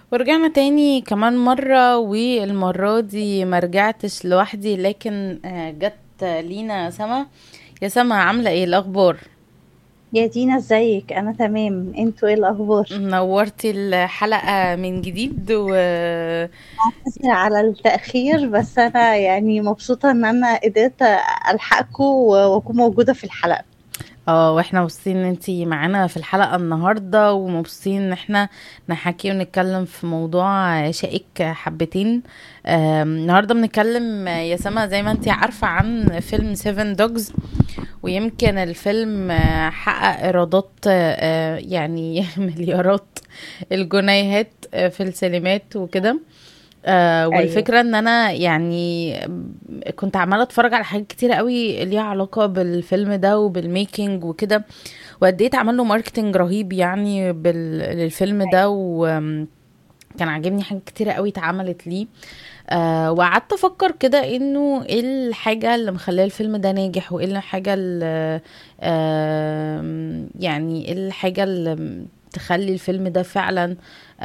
ورجعنا تاني كمان مرة والمرة دي ما رجعتش لوحدي لكن آه، جت لينا سما يا سما عاملة ايه الأخبار؟ يا دينا ازيك انا تمام انتوا ايه الاخبار نورتي الحلقة من جديد و آسفة على التاخير بس انا يعني مبسوطه ان انا قدرت الحقكم واكون موجوده في الحلقه اه واحنا مبسوطين ان انتي معانا في الحلقة النهاردة ومبسوطين ان احنا نحكي ونتكلم في موضوع شائك حبتين آم، النهاردة بنتكلم آه، يا سما زي ما انتي عارفة عن فيلم سيفن دوجز ويمكن الفيلم آه، حقق ايرادات آه، آه، يعني مليارات الجنيهات آه، في السينمات وكده آه ايوه والفكرة ان انا يعني كنت عمالة اتفرج على حاجات كتيرة قوي ليها علاقة بالفيلم ده وبالميكينج وكده وقد ايه اتعمل له ماركتنج رهيب يعني بال... للفيلم ده وكان عاجبني حاجات كتيرة قوي اتعملت ليه آه وقعدت افكر كده انه ايه الحاجة اللي مخليه الفيلم ده ناجح وايه الحاجة اللي آه يعني ايه الحاجة اللي تخلي الفيلم ده فعلا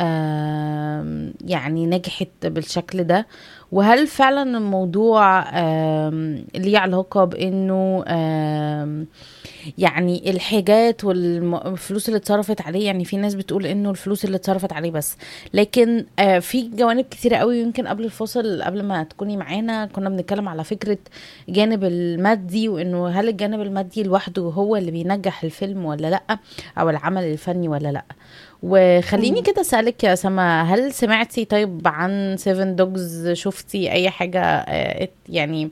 آم، يعني نجحت بالشكل ده وهل فعلا الموضوع آم، ليه علاقة بانه آم، يعني الحاجات والفلوس اللي اتصرفت عليه يعني في ناس بتقول انه الفلوس اللي اتصرفت عليه بس لكن آه، في جوانب كتيرة قوي يمكن قبل الفاصل قبل ما تكوني معانا كنا بنتكلم على فكرة جانب المادي وانه هل الجانب المادي لوحده هو اللي بينجح الفيلم ولا لا او العمل الفني ولا لا وخليني مم. كده اسالك يا سما هل سمعتي طيب عن سيفن دوجز شفتي اي حاجة آه، ات- يعني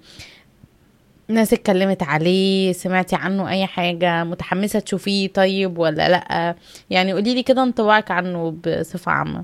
ناس اتكلمت عليه سمعتي عنه اي حاجة متحمسة تشوفيه طيب ولا لا يعني قوليلي كده انطباعك عنه بصفة عامة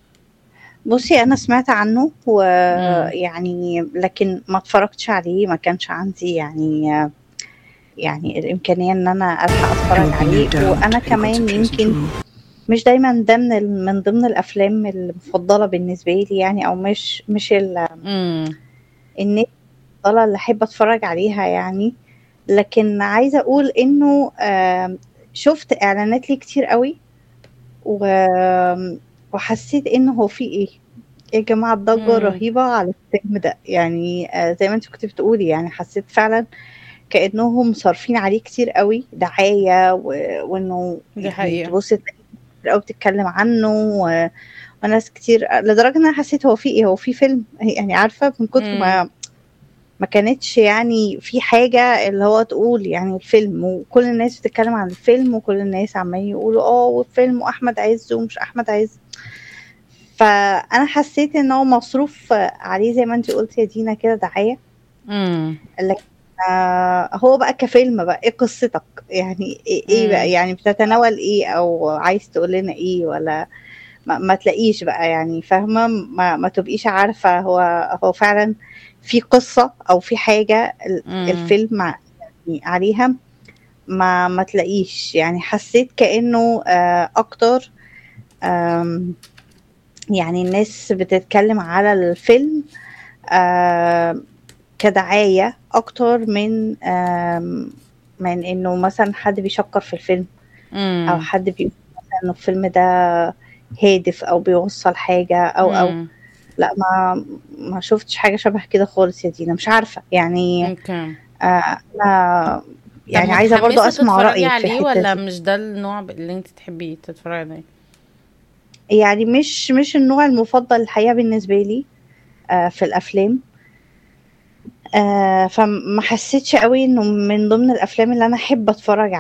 بصي انا سمعت عنه امم ويعني لكن ما اتفرجتش عليه ما كانش عندي يعني يعني الامكانيه ان انا الحق There اتفرج will be no عليه doubt وانا people كمان to choose يمكن between. مش دايما ده من ال- من ضمن الافلام المفضله بالنسبه لي يعني او مش مش ال- امم الناس المفضله اللي احب اتفرج عليها يعني لكن عايزه اقول انه آم، شفت اعلانات ليه كتير قوي و... وحسيت انه هو في ايه يا جماعه الضجه امم رهيبه على الفيلم ده يعني آه، زي ما انت كنت بتقولي يعني حسيت فعلا كانهم صارفين عليه كتير قوي دعايه و... وانه دي يعني حقيقة تبص تلاقي كتير قوي بتتكلم عنه و... وناس كتير لدرجه ان انا حسيت هو في ايه هو في فيلم يعني عارفه من كتر امم ما ما كانتش يعني في حاجة اللي هو تقول يعني الفيلم وكل الناس بتتكلم عن الفيلم وكل الناس عمالين يقولوا اه والفيلم واحمد عز ومش احمد عز فانا حسيت ان هو مصروف عليه زي ما انت قلت يا دينا كده دعاية امم لكن آه هو بقى كفيلم بقى ايه قصتك يعني ايه إيه بقى امم يعني بتتناول ايه او عايز تقول لنا ايه ولا ما, ما تلاقيش بقى يعني فاهمة ما, ما تبقيش عارفة هو هو فعلا في قصة أو في حاجة ال- امم الفيلم ع- يعني عليها ما ما تلاقيش يعني حسيت كأنه آه، أكتر آم، يعني الناس بتتكلم على الفيلم آه، كدعاية أكتر من آم، من إنه مثلا حد بيشكر في الفيلم أو امم حد بيقول مثلا إنه الفيلم ده هادف أو بيوصل حاجة أو أو امم لا ما ما شفتش حاجة شبه كده خالص يا دينا مش عارفة يعني اوكي آه، أنا طب يعني عايزة برضو متحمسة أسمع تتفرجي رأيك في عليه الحتة ولا دي مش ده النوع اللي انت تحبي تتفرجي عليه يعني مش مش النوع المفضل الحقيقة بالنسبة لي آه، في الأفلام آه، فما حسيتش قوي إنه من ضمن الأفلام اللي أنا أحب أتفرج